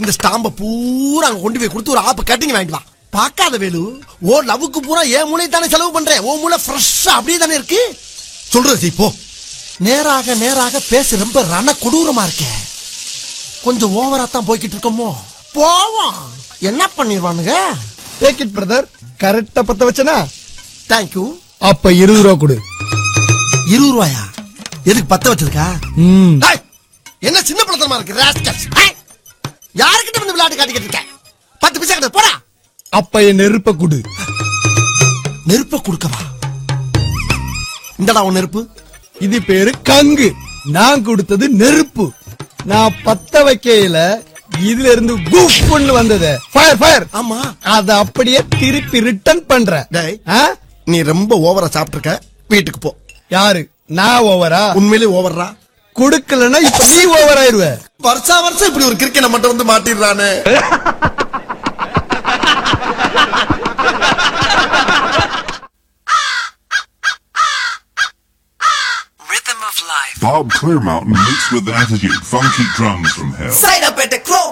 இந்த ஸ்டாம்ப பூரா அங்க கொண்டு போய் கொடுத்து ஒரு ஆப்பு கட்டிங் வாங்கிட்டு வா பார்க்காத வேலு ஓ லவ்வுக்கு பூரா ஏன் மூளை தானே செலவு பண்றேன் ஓ மூளை ஃப்ரெஷ்ஷா அப்படியே தானே இருக்கு சொல்றது செய், போ நேராக நேராக பேச ரொம்ப ரண கொடூரமா இருக்கே கொஞ்சம் ஓவரா தான் போய்கிட்டு இருக்கோமோ போவோம் என்ன பண்ணிடுவானுங்க டேக் இட் பிரதர் கரெக்டா பத்த வச்சனா தேங்க்யூ அப்ப இருபது ரூபா கொடு இருபது ரூபாயா எதுக்கு பத்த வச்சிருக்கா ம் டேய், என்ன சின்ன பழத்தனமா இருக்கு ராஸ்கல்ஸ் யாருக்கிட்ட வந்து விளையாட்டு காட்டிக்கிட்டு இருக்க பத்து பைசா கிட்ட போடா அப்ப என் நெருப்ப கொடு நெருப்ப கொடுக்கவா இந்தடா உன் நெருப்பு இது பேரு கங்கு நான் கொடுத்தது நெருப்பு நான் பத்த வைக்கையில இதுல இருந்து குப்புன்னு வந்தது ஃபயர் ஃபயர் ஆமா அத அப்படியே திருப்பி ரிட்டர்ன் பண்றேன் டேய். ஆ? நீ ரொம்ப ஓவரா சாப்பிட்டுருக்க வீட்டுக்கு போ யாரு நான் ஓவரா உண்மையிலே ஓவர்ரா கொடுக்கலன்னா இப்ப நீ ஓவர் ஆயிருவ வருஷா வருஷம் இப்படி ஒரு கிரிக்கெட் மட்டும் வந்து மாட்டிடுறானே Rhythm of life. Bob Clearmountain mixed with attitude, funky drums from hell. Side up at the crow